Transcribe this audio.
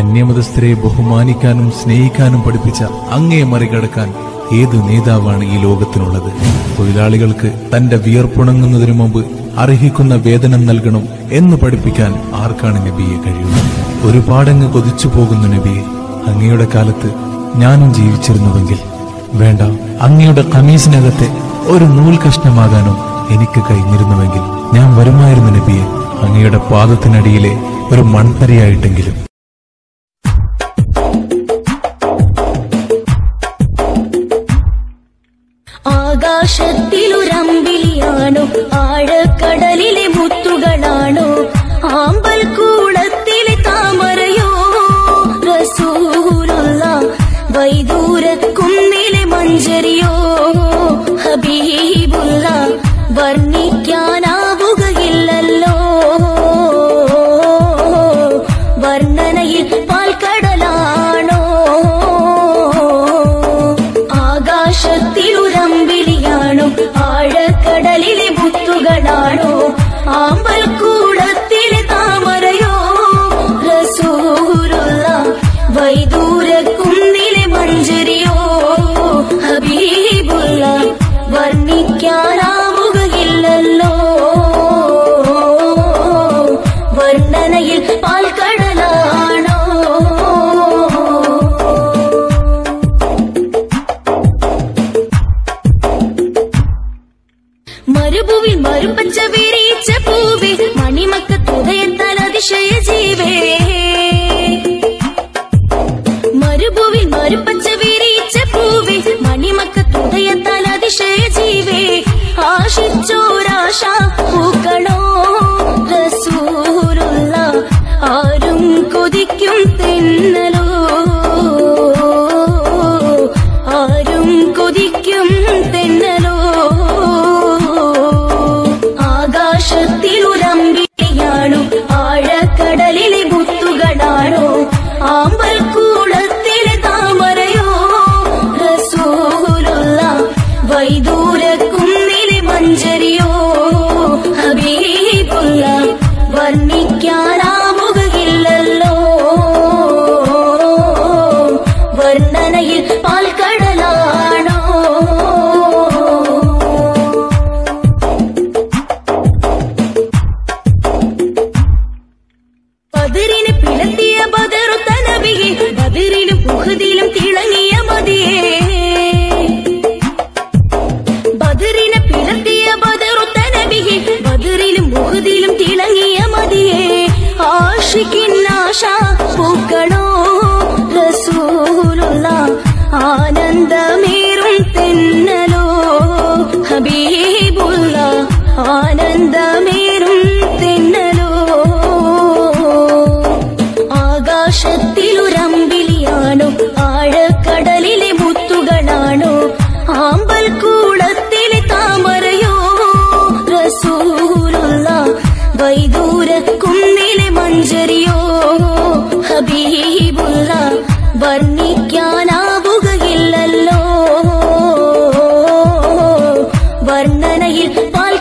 അന്യമതസ്ഥരെ ബഹുമാനിക്കാനും സ്നേഹിക്കാനും പഠിപ്പിച്ച അങ്ങയെ മറികടക്കാൻ ഏതു നേതാവാണ് ഈ ലോകത്തിനുള്ളത് തൊഴിലാളികൾക്ക് തന്റെ വിയർപ്പുണങ്ങുന്നതിനു മുമ്പ് അർഹിക്കുന്ന വേതനം നൽകണം എന്ന് പഠിപ്പിക്കാൻ ആർക്കാണ് നബിയെ കഴിയുന്നത് ഒരുപാടങ്ങ് കൊതിച്ചു പോകുന്നു നബിയെ അങ്ങയുടെ കാലത്ത് ഞാനും ജീവിച്ചിരുന്നുവെങ്കിൽ വേണ്ട അങ്ങയുടെ കമീസിനകത്തെ ഒരു നൂൽ കഷ്ണമാകാനും എനിക്ക് കഴിഞ്ഞിരുന്നുവെങ്കിൽ ഞാൻ വരുമായിരുന്നു നബിയെ അങ്ങയുടെ പാദത്തിനടിയിലെ ഒരു മൺതരിയായിട്ടെങ്കിലും ആകാശത്തിലൊരമ്പിളിയാണോ ആഴക്കടലിലെ മുത്തുകളാണോ ആമ്പൽ കൂടത്തിലെ താമരയോ റസൂലുള്ള വൈദൂര കുന്നിലെ മഞ്ചരിയോ ഹബീബുള്ള വർണ്ണിക്കാനാവുകയില്ലല്ലോ വർണ്ണനയിൽ പാൽക്കടലാണോ ആകാശത്തിലുരമ്പിളിയാണോ ആഴക്കടലിലെ മുത്തുകളാണോ ആമ്പൽ കൂടത്തിലെ താമരയോ റസൂലുള്ള വൈദൂര കുന്നിലെ മഞ്ചരിയോ ഹബീബുള്ള വർണ്ണിക്കാനാവുകയില്ലല്ലോ വർണ്ണനയിൽ പാൽക്കടലാണോ മരുഭൂവിൽ മരുപ്പച്ച വിരിച്ച പൂവേ മണിമക്ക തുതയെത്താൻ അതിശയ ജീവേ മരുഭൂവിൽ മരുപ്പച്ച വിരിച്ച പൂവേ മണിമക്ക തുതയെത്താൻ അതിശയ ജീവേ ആശിച്ചോരാശ പൂക്കളോ റസൂലുള്ള ആരും കൊതിക്കും തെന്നലോ ആരും കൊതിക്കും തെന്നലോ ആകാശത്തിലുരമ്പിയാണോ ആഴക്കടലിലെ മുത്തുകളാണോ ആമ്പൽ കൂടത്തിലെ താമരയോ റസൂലുള്ള വൈദൂര കുന്നിലെ മഞ്ചരിയോ ഹബീബുള്ള വർണ്ണിക്കാനാവുകയില്ലല്ലോ വർണ്ണനയിൽ പാൽക്കടലാണോ ബദറിന് പിളർത്തിയ ബദറുത്ത നബിയെ ബദറിലും ഉഹദിലും തിളങ്ങിയ മതിയേ ബദറിന് പിളർത്തിയ ബദറുത്ത നബിയെ ബദറിലും ഉഹദിലും തിളങ്ങിയ മതിയേ ആഷിക്കിന്നാശ പൂക്കളോ റസൂലുള്ള ആനന്ദമേറും തെന്നലോ ഹബീബുള്ള ആനന്ദമേറും തെന്നലോ ആകാശത്തിലൊരമ്പിളിയാണോ ആഴക്കടലിലെ മുത്തുകളാണോ ആമ്പൽ കൂടത്തിലെ താമരയോ റസൂലുള്ള വൈദൂര കുന്നിലെ മഞ്ചരിയോ ഹബീബുള്ള വർണ്ണിക്കാനാവുകയില്ലല്ലോ വർണ്ണനയിൽ പാൽ